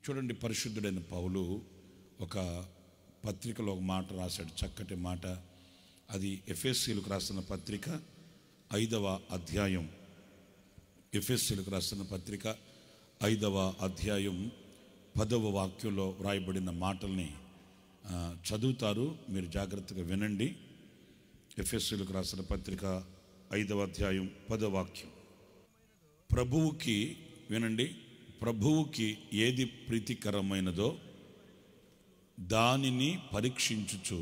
చూడండి పరిశుద్ధుడైన పౌలు ఒక పత్రికలో ఒక మాట రాశాడు చక్కటి మాట అది ఎఫ్ఎస్సీలకు రాసిన పత్రిక ఐదవ అధ్యాయం ఎఫ్ఎస్సీలకు రాసిన పత్రిక ఐదవ అధ్యాయం పదవ వాక్యంలో వ్రాయబడిన మాటల్ని ఆ, చదువుతారు మీరు జాగ్రత్తగా వినండి ఎఫ్ఎస్సీలకు రాసిన పత్రిక ఐదవ అధ్యాయం పదవ వాక్యం ప్రభువుకి వినండి ప్రభువుకి ఏది ప్రీతికరమైనదో దానిని పరీక్షించుచు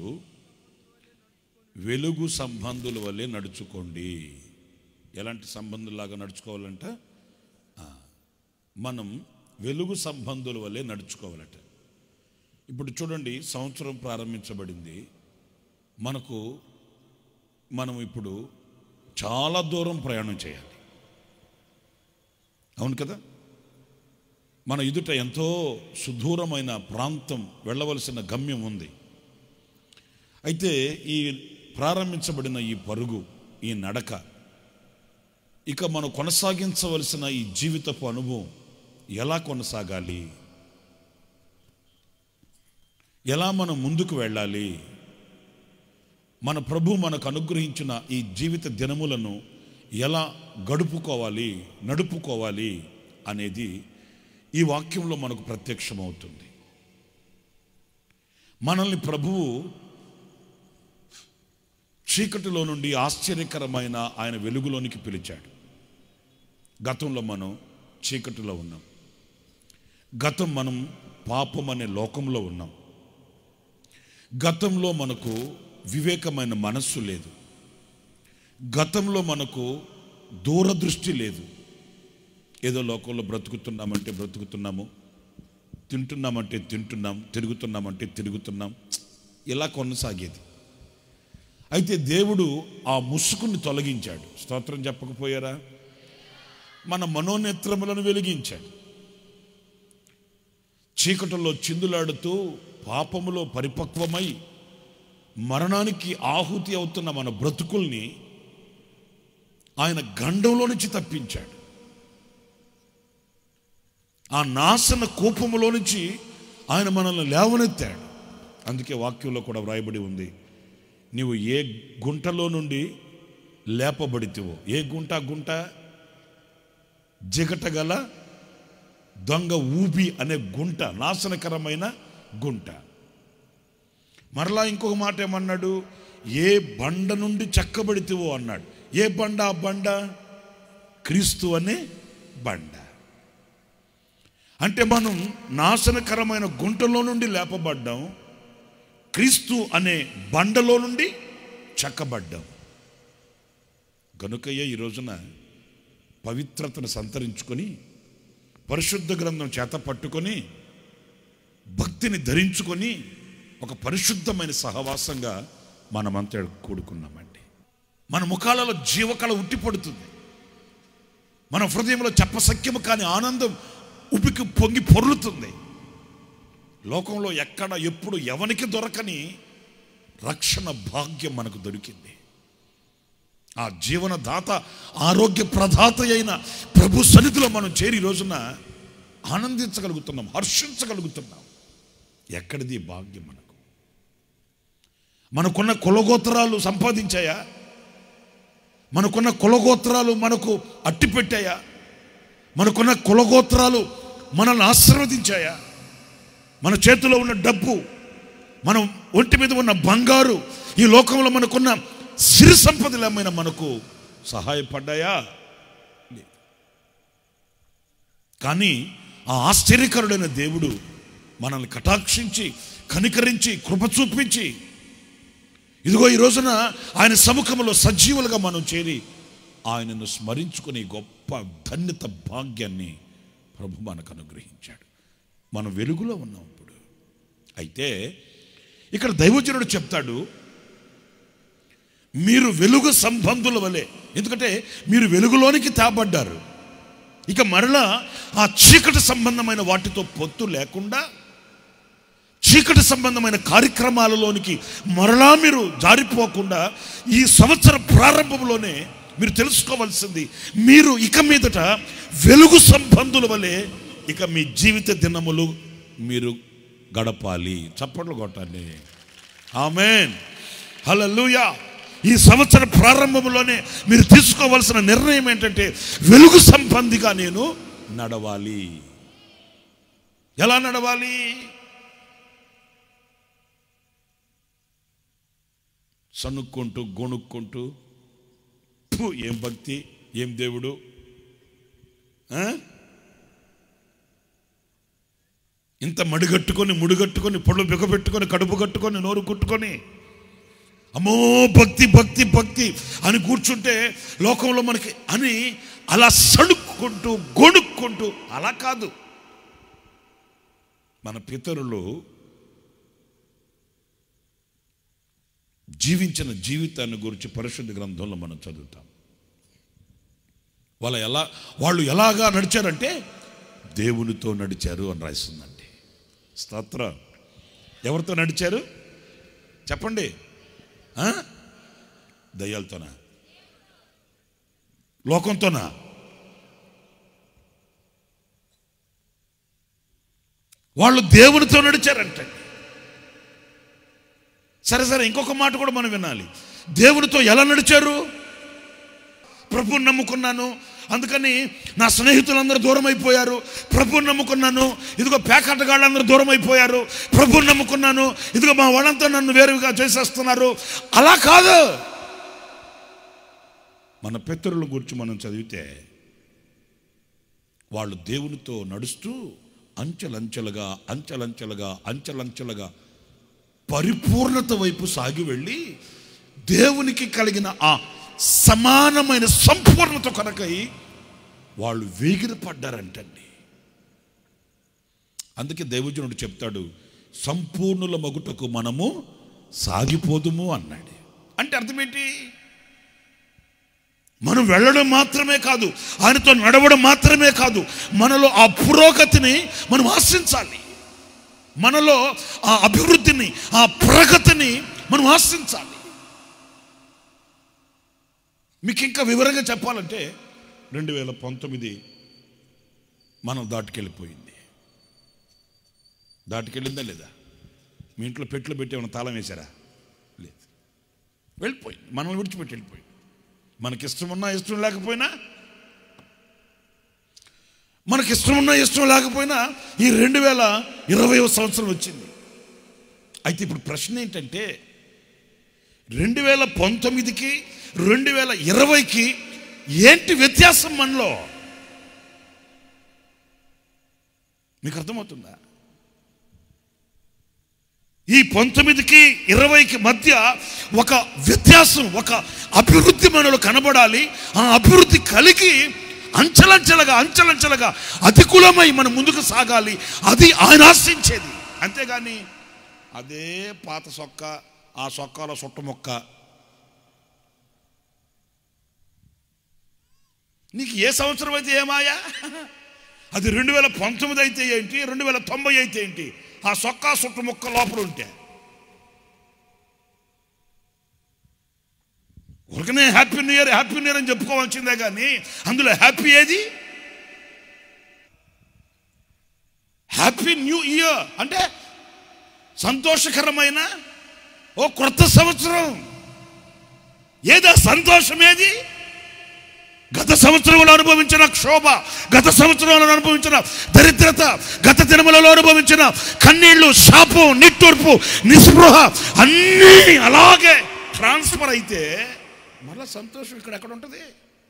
వెలుగు సంబంధుల వల్లే నడుచుకోండి ఎలాంటి సంబంధులాగా నడుచుకోవాలంట ఆ, మనం వెలుగు సంబంధుల వల్లే నడుచుకోవాలట ఇప్పుడు చూడండి సంవత్సరం ప్రారంభించబడింది మనకు మనం ఇప్పుడు చాలా దూరం ప్రయాణం చేయాలి అవును కదా మన ఎదుట ఎంతో సుదూరమైన ప్రాంతం వెళ్ళవలసిన గమ్యం ఉంది అయితే ఈ ప్రారంభించబడిన ఈ పరుగు ఈ నడక ఇక మనం కొనసాగించవలసిన ఈ జీవితపు అనుభవం ఎలా కొనసాగాలి ఎలా మనం ముందుకు వెళ్ళాలి మన ప్రభు మనకు అనుగ్రహించిన ఈ జీవిత దినములను ఎలా గడుపుకోవాలి నడుపుకోవాలి అనేది ఈ వాక్యంలో మనకు ప్రత్యక్షమవుతుంది మనల్ని ప్రభువు చీకటిలో నుండి ఆశ్చర్యకరమైన ఆయన వెలుగులోనికి పిలిచాడు గతంలో మనం చీకటిలో ఉన్నాం గతం మనం పాపం అనే లోకంలో ఉన్నాం గతంలో మనకు వివేకమైన మనస్సు లేదు గతంలో మనకు దూరదృష్టి లేదు ఏదో లోకంలో బ్రతుకుతున్నామంటే బ్రతుకుతున్నాము తింటున్నామంటే తింటున్నాం తిరుగుతున్నామంటే తిరుగుతున్నాం ఇలా కొనసాగేది అయితే దేవుడు ఆ ముసుగుని తొలగించాడు స్తోత్రం చెప్పకపోయారా మన మనోనేత్రములను వెలిగించాడు చీకటిలో చిందులాడుతూ పాపములో పరిపక్వమై మరణానికి ఆహుతి అవుతున్న మన బ్రతుకుల్ని ఆయన గండంలో నుంచి తప్పించాడు ఆ నాశన కూపములో నుంచి ఆయన మనల్ని లేవనెత్తాడు అందుకే వాక్యంలో కూడా వ్రాయబడి ఉంది నీవు ఏ గుంటలో నుండి లేపబడితివో ఏ గుంట గుంట జిగటగల దొంగ ఊబి అనే గుంట నాశనకరమైన గుంట మరలా ఇంకొక మాట ఏమన్నాడు ఏ బండ నుండి చెక్కబడితివో అన్నాడు ఏ బండ ఆ బండ క్రీస్తు అనే బండ అంటే మనం నాశనకరమైన గుంటలో నుండి లేపబడ్డాం క్రీస్తు అనే బండలో నుండి చెక్కబడ్డాం గనుకయ్య ఈ రోజున పవిత్రతను సంతరించుకొని పరిశుద్ధ గ్రంథం చేత పట్టుకొని భక్తిని ధరించుకొని ఒక పరిశుద్ధమైన సహవాసంగా మనమంతా కూడుకున్నామండి మన ముఖాలలో జీవకళ ఉట్టిపడుతుంది మన హృదయంలో చెప్పసఖ్యము కాని ఆనందం ఉపికి పొంగి పొర్లుతుంది లోకంలో ఎక్కడ ఎప్పుడు ఎవనికి దొరకని రక్షణ భాగ్యం మనకు దొరికింది ఆ జీవనదాత ఆరోగ్య ప్రదాత అయిన ప్రభు సన్నిధిలో మనం చేరి ఈ రోజున ఆనందించగలుగుతున్నాం హర్షించగలుగుతున్నాం ఎక్కడిది ఈ భాగ్యం మనకు మనకున్న కులగోత్రాలు సంపాదించాయా మనకున్న కులగోత్రాలు మనకు అట్టిపెట్టాయా మనకున్న కులగోత్రాలు మనల్ని ఆశీర్వదించాయా మన చేతిలో ఉన్న డబ్బు మనం ఒంటి మీద ఉన్న బంగారు ఈ లోకంలో మనకున్న సిరి సంపదలు ఏమైనా మనకు సహాయపడ్డాయా లేదు. కానీ ఆ ఆశ్చర్యకరుడైన దేవుడు మనల్ని కటాక్షించి కనికరించి కృప చూపించి ఇదిగో ఈ రోజున ఆయన సముఖంలో సజీవులుగా మనం చేరి ఆయనను స్మరించుకునే గొప్ప ధన్యత భాగ్యాన్ని ప్రభు మనకు అనుగ్రహించాడు మనం వెలుగులో ఉన్నాం ఇప్పుడు అయితే ఇక్కడ దైవజనుడు చెప్తాడు మీరు వెలుగు సంబంధుల వలె ఎందుకంటే మీరు వెలుగులోనికి తేబడ్డారు ఇక మరలా ఆ చీకటి సంబంధమైన వాటితో పొత్తు లేకుండా చీకటి సంబంధమైన కార్యక్రమాలలోనికి మరలా మీరు జారిపోకుండా ఈ సంవత్సర ప్రారంభంలోనే మీరు తెలుసుకోవాల్సింది మీరు ఇక మీదట వెలుగు సంబంధుల వలె ఇక మీ జీవిత దినములు మీరు గడపాలి చప్పట్లు కొట్టండి ఆమెన్ హల్లెలూయా ఈ సంవత్సర ప్రారంభంలోనే మీరు తీసుకోవాల్సిన నిర్ణయం ఏంటంటే వెలుగు సంబంధిగా నేను నడవాలి ఎలా నడవాలి సనుక్కుంటూ గొణుక్కుంటూ ఫు, ఏం భక్తి ఏం దేవుడు ఆ? ఇంత మడిగట్టుకొని ముడిగట్టుకొని పొళ్ళు బిగబెట్టుకొని కడుపు కట్టుకొని నోరు కుట్టుకొని అమ్మో భక్తి భక్తి భక్తి అని కూర్చుంటే లోకంలో మనకి అని అలా సణుక్కుంటూ గొణుక్కుంటూ అలా కాదు మన పితరులు జీవించిన జీవితాన్ని గురించి పరిశుద్ధ గ్రంథంలో మనం చదువుతాం వాళ్ళ ఎలా వాళ్ళు ఎలాగా నడిచారంటే దేవునితో నడిచారు అని రాస్తుందండి స్తోత్ర ఎవరితో నడిచారు చెప్పండి ఆ? దయ్యాలతోనా లోకంతోనా వాళ్ళు దేవునితో నడిచారంటే సరే సరే ఇంకొక మాట కూడా మనం వినాలి దేవునితో ఎలా నడిచారు ప్రభుని నమ్ముకున్నాను అందుకని నా స్నేహితులందరూ దూరం అయిపోయారు ప్రభుని నమ్ముకున్నాను ఇదిగో పేకాటగాళ్ళందరూ దూరం అయిపోయారు ప్రభుని నమ్ముకున్నాను ఇదిగో మా వాళ్ళంతా నన్ను వేరుగా చేసేస్తున్నారు అలా కాదు మన పితరుల గురించి మనం చదివితే వాళ్ళు దేవునితో నడుస్తూ అంచెలంచెలుగా అంచెలంచెలుగా అంచెలంచెలుగా పరిపూర్ణత వైపు సాగి వెళ్ళి దేవునికి కలిగిన ఆ సమానమైన సంపూర్ణత కొరకై వాళ్ళు వేగిరి పడ్డారంటండి అందుకే దైవజనుడు చెప్తాడు సంపూర్ణుల మగుటకు మనము సాగిపోదుము అన్నాడు అంటే అర్థం ఏంటి మనం వెళ్ళడం మాత్రమే కాదు ఆయనతో నడవడం మాత్రమే కాదు మనలో ఆ పురోగతిని మనం ఆశించాలి మనలో ఆ అభివృద్ధిని ఆ ప్రగతిని మనం ఆశించాలి మీకు ఇంకా వివరంగా చెప్పాలంటే రెండు వేల పంతొమ్మిది మనం దాటుకెళ్ళిపోయింది దాటుకెళ్ళిందా లేదా మీ ఇంట్లో పెట్లు పెట్టి ఏమైనా తాళం వేశారా లేదు వెళ్ళిపోయింది మనల్ని విడిచిపెట్టి వెళ్ళిపోయింది మనకి ఇష్టం ఉన్నా ఇష్టం లేకపోయినా మనకి ఇష్టం ఉన్నా ఇష్టం లేకపోయినా ఈ రెండు వేల ఇరవైవ సంవత్సరం వచ్చింది అయితే ఇప్పుడు ప్రశ్న ఏంటంటే రెండు వేల పంతొమ్మిదికి రెండు వేల ఇరవైకి ఏంటి వ్యత్యాసం మనలో మీకు అర్థమవుతుందా ఈ పంతొమ్మిదికి ఇరవైకి మధ్య ఒక వ్యత్యాసం ఒక అభివృద్ధి మనలో కనబడాలి ఆ అభివృద్ధి కలిగి అంచెలంచెలుగా అంచెలంచెలుగా అతికులమై మనం ముందుకు సాగాలి అది ఆయన ఆశించేది అంతేగాని అదే పాత సొక్క ఆ సొక్కలో సొట్ట మొక్క నీకు ఏ సంవత్సరం అయితే ఏమాయా అది రెండు వేల పంతొమ్మిది అయితే ఏంటి రెండు వేల తొంభై అయితే ఏంటి ఆ సొక్కా సుట్టు ముక్క లోపల ఉంటే ఊరికనే happy new year happy new year అని చెప్పుకోవాల్సిందే కానీ అందులో హ్యాపీ ఏది హ్యాపీ న్యూ ఇయర్ అంటే సంతోషకరమైన ఓ కొత్త సంవత్సరం ఏదా సంతోషం ఏది గత సంవత్సరంలో అనుభవించిన క్షోభ గత సంవత్సరంలో అనుభవించిన దరిద్రత గత దినములలో అనుభవించిన కన్నీళ్లు శాపం నిట్టూర్పు నిస్పృహ అన్నీ అలాగే ట్రాన్స్ఫర్ అయితే మళ్ళా సంతోషం ఇక్కడ ఎక్కడ ఉంటుంది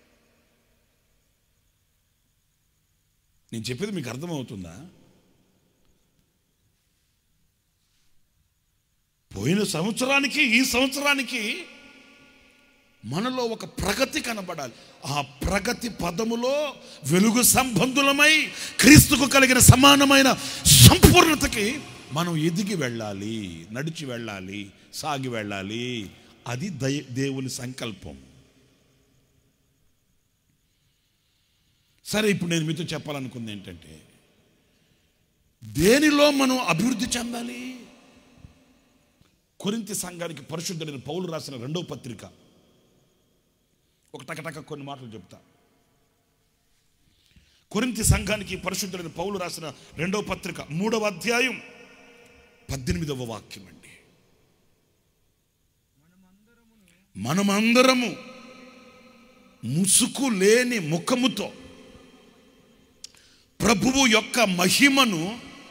నేను చెప్పేది మీకు అర్థమవుతుందా పోయిన సంవత్సరానికి ఈ సంవత్సరానికి మనలో ఒక ప్రగతి కనబడాలి ఆ ప్రగతి పదములో వెలుగు సంబంధులమై క్రీస్తుకు కలిగిన సమానమైన సంపూర్ణతకి మనం ఎదిగి వెళ్ళాలి నడిచి వెళ్ళాలి సాగి వెళ్ళాలి అది దయ దేవుని సంకల్పం సరే ఇప్పుడు నేను మీతో చెప్పాలనుకుంది ఏంటంటే దేనిలో మనం అభివృద్ధి చెందాలి కొరింతి సంఘానికి పరిశుద్ధుడైన పౌలు రాసిన రెండవ పత్రిక ఒక టకటక కొన్ని మాటలు చెప్తా కొరింతి సంఘానికి పరిశుద్ధులైన పౌలు రాసిన రెండవ పత్రిక మూడవ అధ్యాయం పద్దెనిమిదవ వాక్యం అండి మనమందరము ముసుకు లేని ముఖముతో ప్రభువు యొక్క మహిమను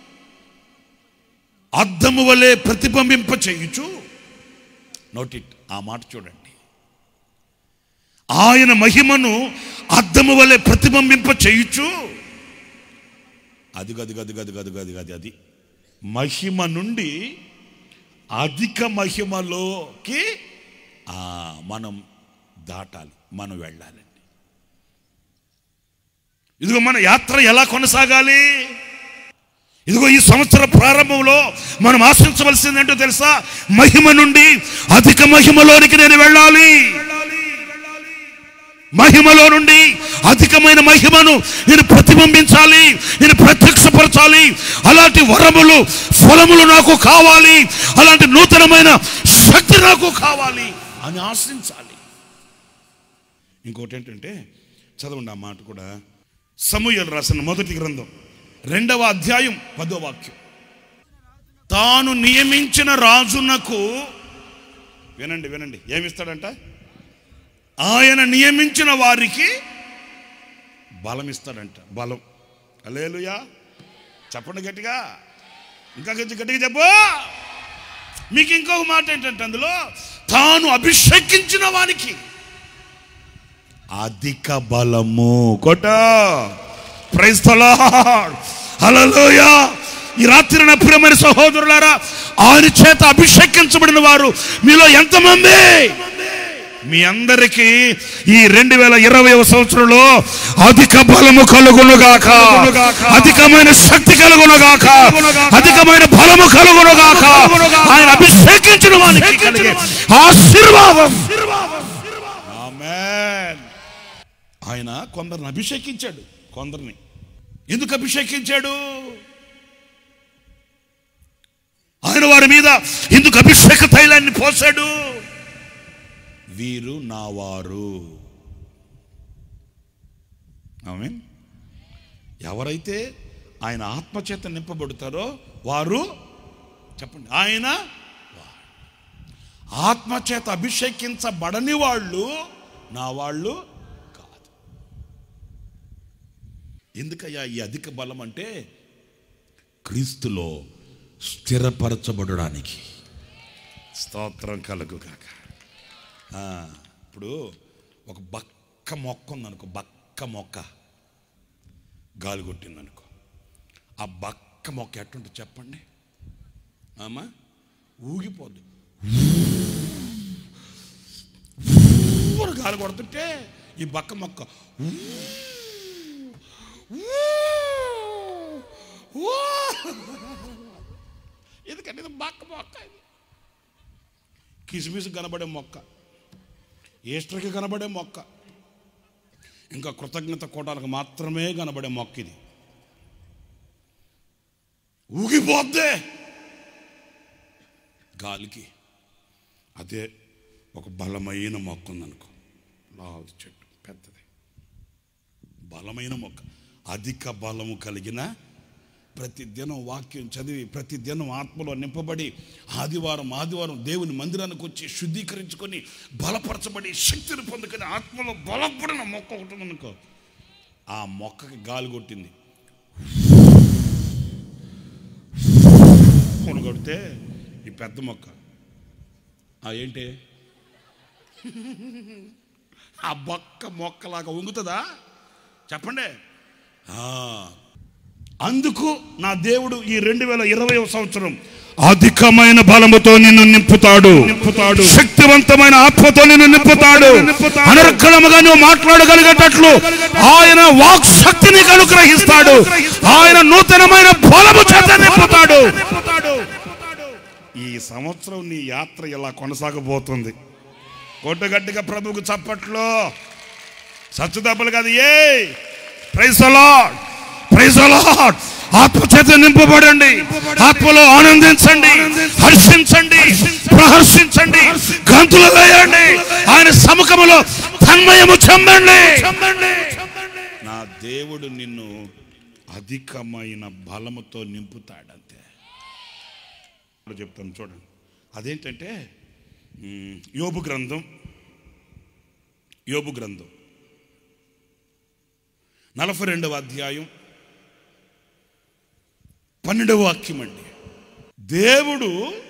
అద్దము వలె ప్రతిబింబింప చేయుచు నోటిట్ ఆ మాట చూడండి ఆయన మహిమను అద్దము వలె ప్రతిబింబింప చేయుచు అది గది గది గది గది గది గది అది మహిమ నుండి అధిక మహిమలోకి ఆ, మనం దాటాలి మనం వెళ్ళాలండి ఇదిగో మన యాత్ర ఎలా కొనసాగాలి ఇదిగో ఈ సంవత్సర ప్రారంభంలో మనం ఆశించవలసింది ఏంటో తెలుసా మహిమ నుండి అధిక మహిమలోనికి నేను వెళ్ళాలి మహిమలో నుండి అధికమైన మహిమను నేను ప్రతిబింబించాలి నేను ప్రత్యక్షపరచాలి అలాంటి వరములు ఫలములు నాకు కావాలి అలాంటి నూతనమైన శక్తి నాకు కావాలి అని ఆశించాలి ఇంకోటి ఏంటంటే చదవండి ఆ మాట కూడా సమూహలు రాసిన మొదటి గ్రంథం రెండవ అధ్యాయం పదో వాక్యం తాను నియమించిన రాజునకు వినండి వినండి ఏమిస్తాడంట ఆయన నియమించిన వారికి బలం ఇస్తాడంట బలం అలేలుయా చెప్పండి గట్టిగా ఇంకా కొంచెం గట్టిగా చెప్పు మీకు ఇంకొక మాట ఏంటంటే అందులో తాను అభిషేకించిన వానికి అధిక బలము కొట్ట ప్రైజ్ హల్లెలూయా ఈ రాత్రి నా ప్రియమైన సహోదరులారా ఆయన చేత అభిషేకించబడిన వారు మీలో ఎంతమంది మీ అందరికీ ఈ రెండు వేల ఇరవై సంవత్సరంలో అధిక బలము కలుగునుగాక అధికమైన శక్తి కలుగునుగాక అధికమైన బలము కలుగునుగాక ఆయన అభిషేకించిన వానికి కలిగే ఆశీర్వాదం ఆమేన్ ఆయన కొందరిని అభిషేకించాడు కొందరిని ఎందుకు అభిషేకించాడు ఆయన వారి మీద ఎందుకు అభిషేక తైలాన్ని పోసాడు వీరు నా వారు ఆమె ఎవరైతే ఆయన ఆత్మచేత నింపబడతారో వారు చెప్పండి ఆయన వారు. ఆత్మచేత అభిషేకించబడని వాళ్ళు నా వాళ్ళు కాదు ఎందుకయ్యా ఈ అధిక బలం అంటే క్రీస్తులో స్థిరపరచబడడానికి స్తోత్రం కలుగుగాక ఆ, ఇప్పుడు ఒక బక్క మొక్క ఉందనుకో బక్క మొక్క గాలి కొట్టిందనుకో ఆ బక్క మొక్క ఎట్టుంటుంది చెప్పండి ఆమా ఊగిపోద్ది ఊరు గాలి కొడుతుంటే ఈ బక్క మొక్క ఊ, ఊ, ఊ. ఎందుకంటే ఇది బక్క మొక్క ఇది కిసిమిసి కనబడే మొక్క ఈస్టర్కి కనబడే మొక్క ఇంకా కృతజ్ఞత కోటాలకు మాత్రమే కనబడే మొక్క ఇది ఊగిపోద్దే గాలికి అదే ఒక బలమైన మొక్క ఉందనుకో లావు చెట్టు పెద్దది బలమైన మొక్క అధిక బలము కలిగిన ప్రతి దినం వాక్యం చదివి ప్రతి దినం ఆత్మలో నింపబడి ఆదివారం ఆదివారం దేవుని మందిరానికి వచ్చి శుద్ధీకరించుకొని బలపరచబడి శక్తిని పొందుకొని ఆత్మలో బలపడిన మొక్క ఒకటి ఉందనుకో ఆ మొక్కకి గాలి కొట్టింది కొనుగొడితే ఈ పెద్ద మొక్క ఆ ఏంటి ఆ బొక్క మొక్కలాగా వంగుతుందా చెప్పండి ఆ, అందుకు నా దేవుడు ఈ రెండు వేల ఇరవై సంవత్సరం అధికమైన బలముతో నిన్ను నింపుతాడు నింపుతాడు శక్తివంతమైన ఆత్మతో నిన్ను నింపుతాడు అనర్గళముగా నువ్వు మాట్లాడగలిగేటట్లు ఆయన వాక్ శక్తిని నీకు అనుగ్రహిస్తాడు ఆయన నూతనమైన బలము చేత నింపుతాడు ఈ సంవత్సరం నీ యాత్ర ఇలా కొనసాగబోతుంది కొట్టగట్టిగా ప్రభువుకు చప్పట్లో సచ్చుదబ్బలు కాదు ఏ ప్రైజ్ అలాడ్ ప్రైజ్ అలాడ్ ఆత్మ చేత నింపబడండి ఆత్మలో ఆనందించండి హర్షించండి ప్రహర్షించండి గంతులు వేయండి ఆయన సముఖములో తన్మయము చెందండి నా దేవుడు నిన్ను అధికమైన బలముతో నింపుతాడంతే ఇప్పుడు చెప్తాను చూడండి అదేంటంటే మ్, యోబు గ్రంథం యోబు గ్రంథం నలభై రెండవ అధ్యాయం పన్నెండవ వాక్యం అండి దేవుడు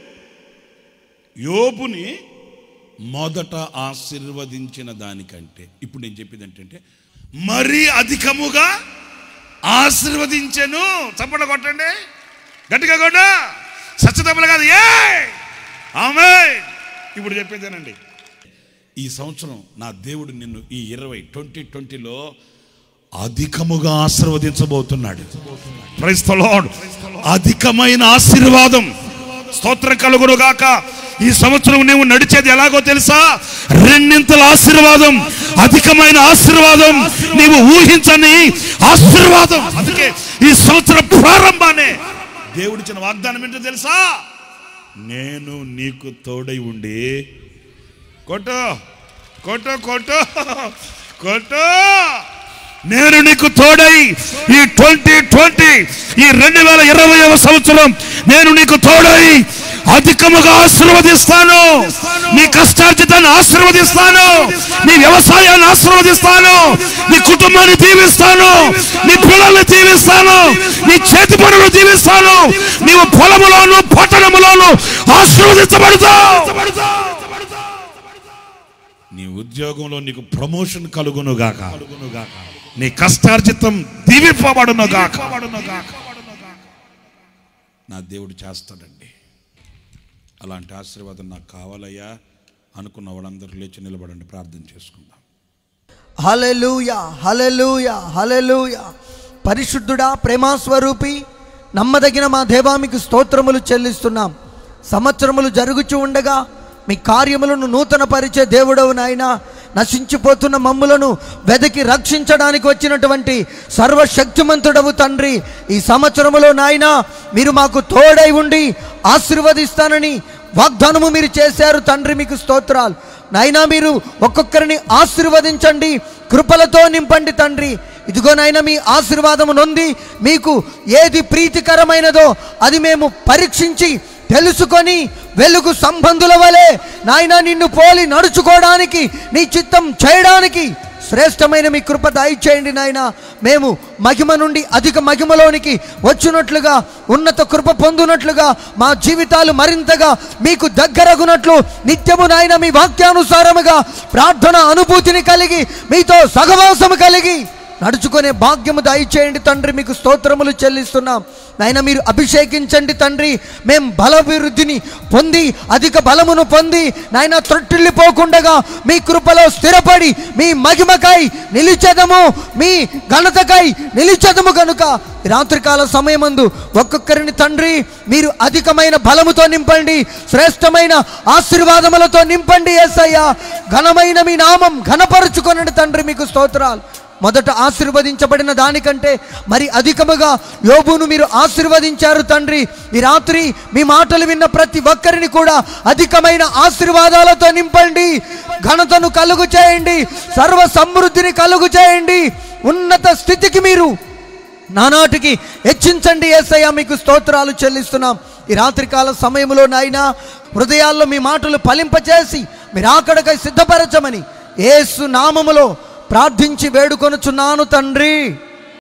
యోబుని మొదట ఆశీర్వదించిన దానికంటే ఇప్పుడు నేను చెప్పేది ఏంటంటే మరీ అధికముగా ఆశీర్వదించెను చప్పట కొట్టండి గట్టిగా కొట్ట సత్యతప్పలు కాదు ఏ ఆమె ఇప్పుడు చెప్పేదేనండి ఈ సంవత్సరం నా దేవుడు నిన్ను ఈ ఇరవై ట్వంటీ ట్వంటీలో అధికముగా ఆశీర్వదించబోతున్నాడు Praise the Lord. అధికమైన ఆశీర్వాదం స్తోత్రం కలుగును గాక ఈ సంవత్సరం నీవు నడిచేది ఎలాగో తెలుసా రెండింతల ఆశీర్వాదం అధికమైన ఆశీర్వాదం నీవు ఊహించని ఆశీర్వాదం అందుకే ఈ సంవత్సరం ప్రారంభానే దేవుడిచ్చిన వాగ్దానం ఏంటో తెలుసా నేను నీకు తోడై ఉండి కొట్టు కొట్టు కొట్టు కొట్టు నేను నీకు తోడై ఈ ట్వంటీ ట్వంటీ ఈ రెండు వేల ఇరవైవ సంవత్సరం నేను నీకు తోడై అధికముగా ఆశీర్వదిస్తాను నీ కష్టార్జితాన్ని ఆశీర్వదిస్తాను నీ వ్యవసాయాన్ని ఆశీర్వదిస్తాను నీ కుటుంబాన్ని దీవిస్తాను నీ పిల్లల్ని దీవిస్తాను నీ చేతి పనులు దీవిస్తాను నీవు పొలములోను పట్టణములోను ఆశీర్వదించబడతావు నీ ఉద్యోగంలో నీకు ప్రమోషన్ కలుగును గాక నీ కష్టార్జితం దీవింపబడును గాక నా దేవుడు చేస్తాడండి అలాంటి ఆశీర్వాదం నాకు కావాలయ్యా అనుకున్న వాళ్ళందరూ లేచి నిలబడండి ప్రార్థన చేసుకుందాం హలెలూయ హలెలూయ హలెలూయ పరిశుద్ధుడా ప్రేమాస్వరూపి నమ్మదగిన మా దేవా మీకు స్తోత్రములు చెల్లిస్తున్నాం సంవత్సరములు జరుగుచూ ఉండగా మీ కార్యములను నూతన పరిచే దేవుడవు నాయన నశించిపోతున్న మమ్ములను వెదకి రక్షించడానికి వచ్చినటువంటి సర్వశక్తిమంతుడవు తండ్రి ఈ సంవత్సరములో నాయన మీరు మాకు తోడై ఉండి ఆశీర్వదిస్తానని వాగ్దానము మీరు చేశారు తండ్రి మీకు స్తోత్రాలు నాయనా మీరు ఒక్కొక్కరిని ఆశీర్వదించండి కృపలతో నింపండి తండ్రి ఇదిగో నాయన మీ ఆశీర్వాదము నొంది మీకు ఏది ప్రీతికరమైనదో అది మేము పరీక్షించి తెలుసుకొని వెలుగు సంబంధుల వలె నాయన నిన్ను పోలి నడుచుకోవడానికి నీ చిత్తం చేయడానికి శ్రేష్టమైన మీ కృప దయచేయండి నాయన మేము మహిమ నుండి అధిక మహిమలోనికి వచ్చినట్లుగా ఉన్నత కృప పొందునట్లుగా మా జీవితాలు మరింతగా మీకు దగ్గరగునట్లు నిత్యము నాయన మీ వాక్యానుసారముగా ప్రార్థన అనుభూతిని కలిగి మీతో సహవాసము కలిగి నడుచుకునే భాగ్యము దయచేయండి తండ్రి మీకు స్తోత్రములు చెల్లిస్తున్నాం నాయన మీరు అభిషేకించండి తండ్రి మేం బలభివృద్ధిని పొంది అధిక బలమును పొంది నాయన త్రొట్టిల్లిపోకుండగా మీ కృపలో స్థిరపడి మీ మహిమకై నిలిచెదము మీ ఘనతకై నిలిచెదము కనుక ఈ రాత్రికాల సమయమందు ఒక్కొక్కరిని తండ్రి మీరు అధికమైన బలముతో నింపండి శ్రేష్టమైన ఆశీర్వాదములతో నింపండి ఏసయ్యా ఘనమైన మీ నామం ఘనపరుచుకొనండి తండ్రి మీకు స్తోత్రాలు మొదట ఆశీర్వదించబడిన దానికంటే మరి అధికముగా యోబును మీరు ఆశీర్వదించారు తండ్రి ఈ రాత్రి మీ మాటలు విన్న ప్రతి ఒక్కరిని కూడా అధికమైన ఆశీర్వాదాలతో నింపండి ఘనతను కలుగు చేయండి సర్వ సమృద్ధిని కలుగు చేయండి ఉన్నత స్థితికి మీరు నానాటికి హెచ్చించండి ఏసయ్య మీకు స్తోత్రాలు చెల్లిస్తున్నాం ఈ రాత్రికాల సమయంలో నాయనా హృదయాల్లో మీ మాటలు ఫలింపచేసి మీరు ఆకడకై సిద్ధపరచమని ఏసు నామములో ప్రార్థించి వేడుకొనుచున్నాను తండ్రి